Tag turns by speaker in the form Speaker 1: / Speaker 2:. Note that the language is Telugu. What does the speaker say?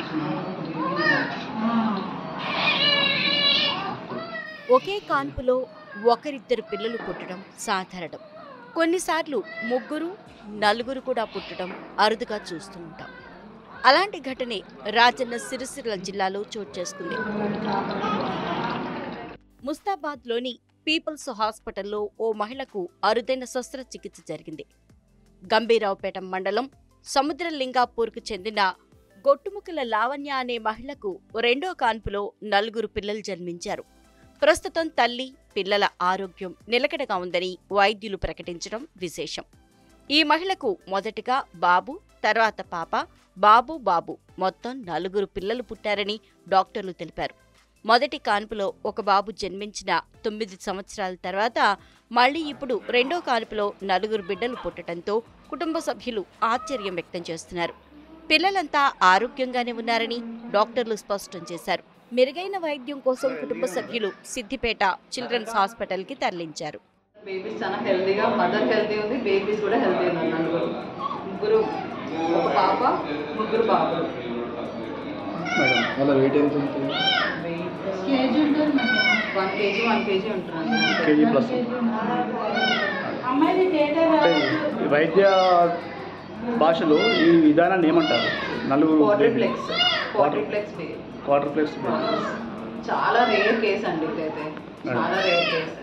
Speaker 1: ఒకే కాన్పులో ఒకరిద్దరు పిల్లలు పుట్టడం సాధారణం కొన్నిసార్లు ముగ్గురు నలుగురు కూడా పుట్టడం అరుదుగా చూస్తూ ఉంటాం అలాంటి ఘటనే రాజన్న సిరిసిల్ల జిల్లాలో చోటు చేసుకుంది ముస్తాబాద్లోని పీపుల్స్ హాస్పిటల్లో ఓ మహిళకు అరుదైన శస్త్రచికిత్స జరిగింది గంభీరావుపేట మండలం సముద్రలింగాపూర్కు చెందిన గొట్టుముక్కల లావణ్య అనే మహిళకు రెండో కాన్పులో నలుగురు పిల్లలు జన్మించారు ప్రస్తుతం తల్లి పిల్లల ఆరోగ్యం నిలకడగా ఉందని వైద్యులు ప్రకటించడం విశేషం ఈ మహిళకు మొదటగా బాబు తర్వాత పాప బాబు బాబు మొత్తం నలుగురు పిల్లలు పుట్టారని డాక్టర్లు తెలిపారు మొదటి కాన్పులో ఒక బాబు జన్మించిన తొమ్మిది సంవత్సరాల తర్వాత మళ్ళీ ఇప్పుడు రెండో కాన్పులో నలుగురు బిడ్డలు పుట్టడంతో కుటుంబ సభ్యులు ఆశ్చర్యం వ్యక్తం చేస్తున్నారు పిల్లలంతా ఆరోగ్యంగానే ఉన్నారని డాక్టర్లు స్పష్టం చేశారు మెరుగైన వైద్యం కోసం కుటుంబ సభ్యులు సిద్దిపేట చిల్డ్రన్స్ హాస్పిటల్కి తరలించారు
Speaker 2: బేబీస్ చాలా హెల్తీగా మదర్ హెల్తీ ఉంది బేబీస్ కూడా హెల్తీ ఉన్నారు నలుగురు ముగ్గురు ఒక పాప ముగ్గురు బాబులు
Speaker 3: మేడం వాళ్ళ వెయిట్ ఎంత ఉంటుంది
Speaker 2: వన్ కేజీ వన్ కేజీ ఉంటున్నారు
Speaker 3: కేజీ ప్లస్ అంటే ఈ వైద్య భాషలో ఈ విధానాన్ని ఏమంటారు నలుగురు
Speaker 2: క్వార్టర్ప్లెక్స్ క్వార్టర్ప్లెక్స్ బేబీ
Speaker 3: క్వార్టర్ ప్లేట్స్
Speaker 2: చాలా రేర్ కేస్ అండి ఇదైతే చాలా రేర్ కేస్